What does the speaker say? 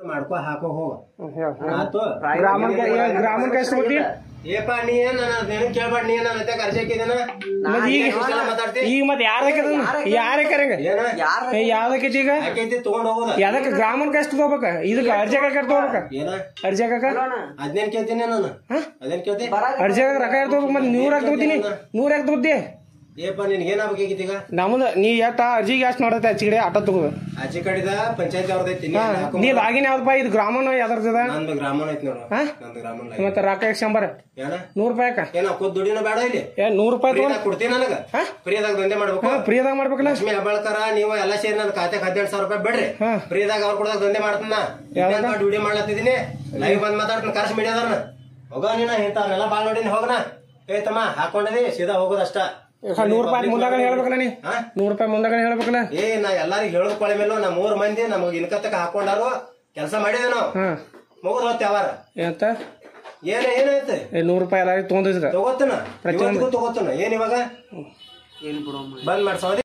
ಮಾಡ್ಕೊ ಹಾಕೋ ಹೋಗ ಆತು ಗ್ರಾಮನ್ ಗ್ರಾಮನ್ ಎಷ್ಟು ಕೊಟ್ಟಿ ಏಪ ನೀ ಏನ್ ನನ್ನ ಅದೇನು ಕೇಳ್ಬೇಡ ನೀ ಏನ್ ನನ್ನ ಹತ್ತೆ ಖರ್ಚು ಹಾಕಿದೇನ ಮತ್ ಈಗ ಇಷ್ಟೆಲ್ಲ ಮಾತಾಡ್ತಿ ಈಗ ಮತ್ತೆ ಯಾರ ಯಾರ ಕರಂಗ ಏನ ಯಾವ್ದಕ್ಕೈತಿ ಈಗ ಹಾಕೈತಿ ತಗೊಂಡ್ ಹೋಗೋದ ಯಾವ್ದಕ್ಕ ಗ್ರಾಮನ್ ಎಷ್ಟು ತಗೋಬೇಕ ಇದಕ್ಕ ಅರ್ಜಿ ಹಾಕಕ್ ತಗೋಬೇಕ ಏನ ಅರ್ಜಿ ಹಾಕಕ ಅದ್ನೇನ್ ಕೇಳ್ತೀನಿ ನಾನು ಅದೇನ್ ಕೇಳ್ತಿ ಅರ್ಜಿ ಹಾಕಕ್ ರೊಕ್ಕ ಯಾರು ತಗೋಬೇಕು ಮತ್ತೆ ನೂರ ಹಾಕಿ ತಗೋತೀನಿ ನೂರ ಹಾಕಿ ತಗೋತಿ ಏಪ ನಿನ್ಗೆ ಏನಾಗ್ಬೇಕಾಗಿತ್ತು ಈಗ ನಮ್ದು ನೀ ಎಷ್ಟ ಅರ್ಜಿಗೆ ಎಷ್ಟು ನೋಡತ್ತೆ ಆಚೆ ಕಡೆ ಆಟ ತಗೋ ಆಚೆ ಕಡೆದ ಪಂಚಾಯತ್ ಅವ್ರದೈತಿ ನೀ ಹಾ ನೀ ಲಾಗಿನ್ ಯಾವ್ದಪ್ಪ ಇದು ಗ್ರಾಮನ್ ಯಾವ್ದದ ನಂದು ಗ್ರಾಮನ್ ಐತಿ ನೋಡು ಹಾ? ನಂದು ಗ್ರಾಮನ್ ಮತ್ತೆ ರೊಕ್ಕ ಎಷ್ಟು ಶಂಬರ್ ಏನ ನೂರ್ ರೂಪಾಯಿ ಅಕ್ಕ ಏನ ಕೂತ್ ದುಡಿನ ಬೇಡ ಇಲ್ಲಿ ಏ ನೂರ್ ರೂಪಾಯಿ ತಗೋ ಫ್ರೀದಾಗ ಕೊಡ್ತೀನಿ ನನಗ ಹಾ? ಫ್ರೀದಾಗ ದಂಧೆ ಮಾಡ್ಬೇಕು ಹಾ ಫ್ರೀದಾಗ ಮಾಡ್ಬೇಕಲ್ಲ ಲಕ್ಷ್ಮಿ ಹೆಬ್ಬಾಳ್ಕರ ನೀವು ಎಲ್ಲ ಸೇರಿ ನನ್ನ ಖಾತೆಗೆ ಹದಿನೆಂಟು ಸಾವಿರ ರೂಪಾಯಿ ಬಿಡ್ರಿ ಹಾ. ಫ್ರೀದಾಗ ಅವ್ರು ಕೊಡದಾಗ ದಂಧೆ ಮಾಡ್ತಾನ ಯಾವ್ದಕ್ಕ? ವಿಡಿಯೋ ಮಾಡ್ಲತ್ತಿದೀನಿ ಲೈವ್ ಬಂದ್ ಮಾತಾಡ್ತೀನಿ ಕರ್ಸ್ ಮೀಡಿಯಾದವ್ರನ್ನ ಹೋಗ ನೀನ ಇಂಥವ್ನೆಲ್ಲ ಬಾಳ್ ನೋಡಿನಿ ಹೋಗನ ಏ ತಮ್ಮ ಹಾಕೊಂಡಿದಿ ಸೀದಾ ಹೋಗೋದಷ್ಟ ನೂರ್ ರೂಪಾಯಿ ಮುಂದಾಗ ಹೇಳ್ಬೇಕಲ್ಲ ನೀ ಹಾ? ನೂರ್ ರೂಪಾಯಿ ಮುಂದಾಗ ಹೇಳ್ಬೇಕಲ್ಲ ಏ ನಾ ಎಲ್ಲಾರಿಗೂ ಹೇಳೋದ್ ಕೊಳೆ ಮೇಲೂ ನಾ ಮೂರ್ ಮಂದಿ ನಮಗ್ ಇನ್ಕತ್ತಕ ಹಾಕೊಂಡಾರು ಕೆಲಸ ಮಾಡಿದೆ ನಾವು ಹಾ ಮುಗಿದ್ ಹೋತ್ ಯಾವಾರ ಏನಂತ ಏನ ಏನೈತೆ ಏ ನೂರ್ ರೂಪಾಯಿ ಎಲ್ಲಾರಿಗೆ ತೊಗೊಂಡಿದ್ರ ತಗೋತನ ಪ್ರತಿಯೊಂದು- ಇವತ್ತಿಗೂ ತಗೋತನ ಏನ್ ಇವಾಗ ಬಂದ್ ಮಾಡ್ಸೋದಿ